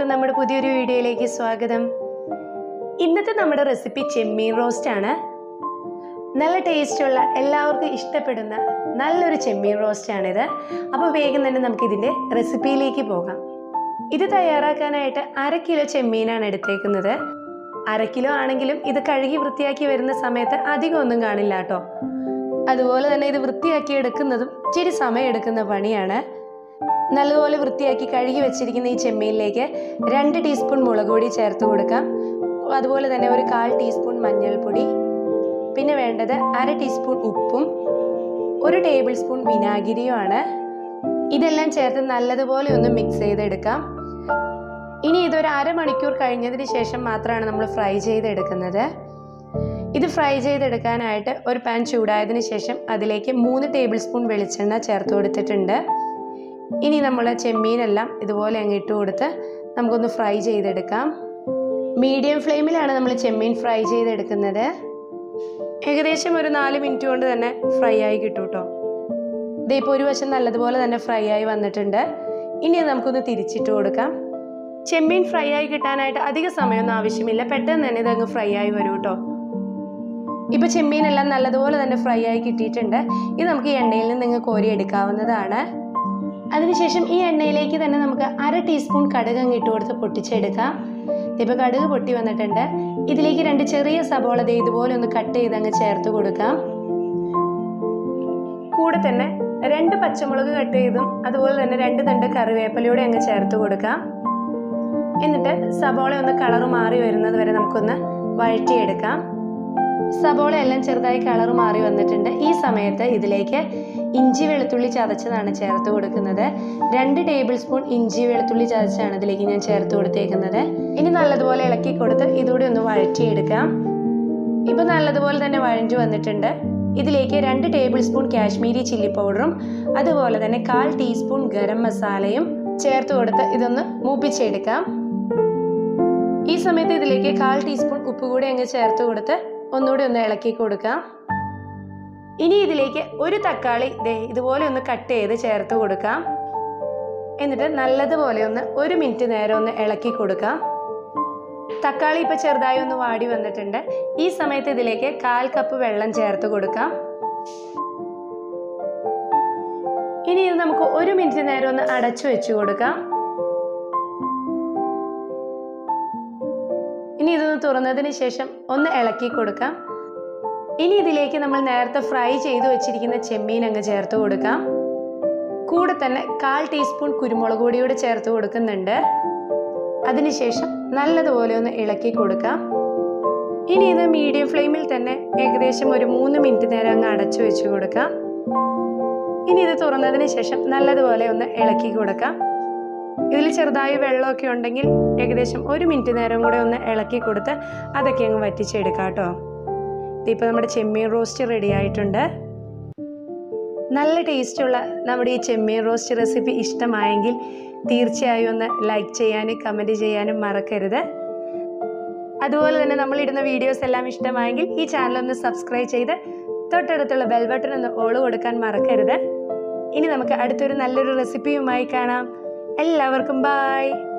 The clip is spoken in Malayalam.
എല്ലാവർക്കും നമ്മുടെ പുതിയൊരു വീഡിയോയിലേക്ക് സ്വാഗതം ഇന്നത്തെ നമ്മുടെ റെസിപ്പി ചെമ്മീൻ റോസ്റ്റ് ആണ് നല്ല ടേസ്റ്റുള്ള എല്ലാവർക്കും ഇഷ്ടപ്പെടുന്ന നല്ലൊരു ചെമ്മീൻ റോസ്റ്റ് ആണിത് അപ്പോൾ വേഗം തന്നെ നമുക്ക് ഇതിൻ്റെ റെസിപ്പിയിലേക്ക് പോകാം ഇത് തയ്യാറാക്കാനായിട്ട് അര കിലോ ചെമ്മീനാണ് എടുത്തേക്കുന്നത് അര കിലോ ആണെങ്കിലും ഇത് കഴുകി വൃത്തിയാക്കി വരുന്ന സമയത്ത് അധികം ഒന്നും കാണില്ല കേട്ടോ അതുപോലെ തന്നെ ഇത് വൃത്തിയാക്കി എടുക്കുന്നതും ഇച്ചിരി സമയം എടുക്കുന്ന പണിയാണ് നല്ലതുപോലെ വൃത്തിയാക്കി കഴുകി വെച്ചിരിക്കുന്ന ഈ ചെമ്മീനിലേക്ക് രണ്ട് ടീസ്പൂൺ മുളക് പൊടി ചേർത്ത് കൊടുക്കാം അതുപോലെ തന്നെ ഒരു കാൽ ടീസ്പൂൺ മഞ്ഞൾപ്പൊടി പിന്നെ വേണ്ടത് അര ടീസ്പൂൺ ഉപ്പും ഒരു ടേബിൾ സ്പൂൺ വിനാഗിരിയുമാണ് ഇതെല്ലാം ചേർത്ത് നല്ലതുപോലെ ഒന്ന് മിക്സ് ചെയ്തെടുക്കാം ഇനി ഇതൊരു അരമണിക്കൂർ കഴിഞ്ഞതിന് ശേഷം മാത്രമാണ് നമ്മൾ ഫ്രൈ ചെയ്തെടുക്കുന്നത് ഇത് ഫ്രൈ ചെയ്തെടുക്കാനായിട്ട് ഒരു പാൻ ചൂടായതിനു ശേഷം അതിലേക്ക് മൂന്ന് ടേബിൾ സ്പൂൺ വെളിച്ചെണ്ണ ചേർത്ത് കൊടുത്തിട്ടുണ്ട് ഇനി നമ്മൾ ചെമ്മീനെല്ലാം ഇതുപോലെ അങ്ങ് ഇട്ട് കൊടുത്ത് നമുക്കൊന്ന് ഫ്രൈ ചെയ്തെടുക്കാം മീഡിയം ഫ്ലെയിമിലാണ് നമ്മൾ ചെമ്മീൻ ഫ്രൈ ചെയ്തെടുക്കുന്നത് ഏകദേശം ഒരു നാല് മിനിറ്റ് കൊണ്ട് തന്നെ ഫ്രൈ ആയി കിട്ടും കേട്ടോ ഇതിപ്പോൾ ഒരു വശം നല്ലതുപോലെ തന്നെ ഫ്രൈ ആയി വന്നിട്ടുണ്ട് ഇനി അത് നമുക്കൊന്ന് തിരിച്ചിട്ട് കൊടുക്കാം ചെമ്മീൻ ഫ്രൈ ആയി കിട്ടാനായിട്ട് അധിക സമയമൊന്നും ആവശ്യമില്ല പെട്ടെന്ന് തന്നെ ഇതങ്ങ് ഫ്രൈ ആയി വരും കേട്ടോ ഇപ്പോൾ ചെമ്മീനെല്ലാം നല്ലതുപോലെ തന്നെ ഫ്രൈ ആയി കിട്ടിയിട്ടുണ്ട് ഇത് നമുക്ക് ഈ എണ്ണയിൽ നിന്ന് നിങ്ങൾ കോരി എടുക്കാവുന്നതാണ് അതിനുശേഷം ഈ എണ്ണയിലേക്ക് തന്നെ നമുക്ക് അര ടീസ്പൂൺ കടുക് അങ്ങ് ഇട്ട് കൊടുത്ത് പൊട്ടിച്ചെടുക്കാം ഇപ്പോൾ കടുക് പൊട്ടി വന്നിട്ടുണ്ട് ഇതിലേക്ക് രണ്ട് ചെറിയ സബോള ദേ ഇതുപോലെ ഒന്ന് കട്ട് ചെയ്ത് അങ്ങ് ചേർത്ത് കൊടുക്കാം കൂടെ തന്നെ രണ്ട് പച്ചമുളക് കട്ട് ചെയ്തും അതുപോലെ തന്നെ രണ്ട് തണ്ട് കറിവേപ്പിലയൂടെ അങ്ങ് ചേർത്ത് കൊടുക്കാം എന്നിട്ട് സബോള ഒന്ന് കളർ മാറി വരുന്നത് വരെ നമുക്കൊന്ന് വഴറ്റിയെടുക്കാം സബോള എല്ലാം ചെറുതായി കളർ മാറി വന്നിട്ടുണ്ട് ഈ സമയത്ത് ഇതിലേക്ക് ഇഞ്ചി വെളുത്തുള്ളി ചതച്ചതാണ് ചേർത്ത് കൊടുക്കുന്നത് രണ്ട് ടേബിൾ സ്പൂൺ ഇഞ്ചി വെളുത്തുള്ളി ചതച്ചാണ് ഇതിലേക്ക് ഞാൻ ചേർത്ത് കൊടുത്തേക്കുന്നത് ഇനി നല്ലതുപോലെ ഇളക്കി കൊടുത്ത് ഇതുകൂടി ഒന്ന് വഴറ്റിയെടുക്കാം ഇപ്പം നല്ലതുപോലെ തന്നെ വഴഞ്ഞു വന്നിട്ടുണ്ട് ഇതിലേക്ക് രണ്ട് ടേബിൾ സ്പൂൺ കാശ്മീരി ചില്ലി പൗഡറും അതുപോലെ തന്നെ കാൽ ടീസ്പൂൺ ഗരം മസാലയും ചേർത്ത് കൊടുത്ത് ഇതൊന്ന് മൂപ്പിച്ചെടുക്കാം ഈ സമയത്ത് ഇതിലേക്ക് കാൽ ടീസ്പൂൺ ഉപ്പ് കൂടി അങ്ങ് ചേർത്ത് കൊടുത്ത് ഒന്നുകൂടി ഒന്ന് ഇളക്കി കൊടുക്കാം ഇനി ഇതിലേക്ക് ഒരു തക്കാളി ദേ ഇതുപോലെ ഒന്ന് കട്ട് ചെയ്ത് ചേർത്ത് കൊടുക്കാം എന്നിട്ട് നല്ലതുപോലെ ഒന്ന് ഒരു മിനിറ്റ് നേരം ഒന്ന് ഇളക്കി കൊടുക്കാം തക്കാളി ഇപ്പോൾ ചെറുതായി ഒന്ന് വാടി വന്നിട്ടുണ്ട് ഈ സമയത്ത് ഇതിലേക്ക് കാൽ കപ്പ് വെള്ളം ചേർത്ത് കൊടുക്കാം ഇനി ഇത് നമുക്ക് ഒരു മിനിറ്റ് നേരം ഒന്ന് അടച്ചു വെച്ച് കൊടുക്കാം ഇനി ഇതൊന്ന് തുറന്നതിന് ശേഷം ഒന്ന് ഇളക്കി കൊടുക്കാം ഇനി ഇതിലേക്ക് നമ്മൾ നേരത്തെ ഫ്രൈ ചെയ്ത് വെച്ചിരിക്കുന്ന ചെമ്മീൻ അങ്ങ് ചേർത്ത് കൊടുക്കാം കൂടെ തന്നെ കാൽ ടീസ്പൂൺ കുരുമുളക് പൊടിയോട് ചേർത്ത് കൊടുക്കുന്നുണ്ട് അതിനുശേഷം നല്ലതുപോലെ ഒന്ന് ഇളക്കി കൊടുക്കാം ഇനി ഇത് മീഡിയം ഫ്ലെയിമിൽ തന്നെ ഏകദേശം ഒരു മൂന്ന് മിനിറ്റ് നേരം അങ്ങ് അടച്ചു വെച്ച് കൊടുക്കാം ഇനി ഇത് തുറന്നതിന് ശേഷം നല്ലതുപോലെ ഒന്ന് ഇളക്കി കൊടുക്കാം ഇതിൽ ചെറുതായി വെള്ളമൊക്കെ ഉണ്ടെങ്കിൽ ഏകദേശം ഒരു മിനിറ്റ് നേരം കൂടെ ഒന്ന് ഇളക്കി കൊടുത്ത് അതൊക്കെ അങ്ങ് വറ്റിച്ചെടുക്കാം കേട്ടോ ഇപ്പോൾ നമ്മുടെ ചെമ്മീൻ റോസ്റ്റ് റെഡി ആയിട്ടുണ്ട് നല്ല ടേസ്റ്റുള്ള നമ്മുടെ ഈ ചെമ്മീൻ റോസ്റ്റ് റെസിപ്പി ഇഷ്ടമായെങ്കിൽ തീർച്ചയായും ഒന്ന് ലൈക്ക് ചെയ്യാനും കമൻറ്റ് ചെയ്യാനും മറക്കരുത് അതുപോലെ തന്നെ നമ്മളിടുന്ന വീഡിയോസ് എല്ലാം ഇഷ്ടമായെങ്കിൽ ഈ ചാനൽ ഒന്ന് സബ്സ്ക്രൈബ് ചെയ്ത് തൊട്ടടുത്തുള്ള ബെൽ ബട്ടൺ ഒന്ന് ഓൾ കൊടുക്കാൻ മറക്കരുത് ഇനി നമുക്ക് അടുത്തൊരു നല്ലൊരു റെസിപ്പിയുമായി കാണാം എല്ലാവർക്കും ബായ്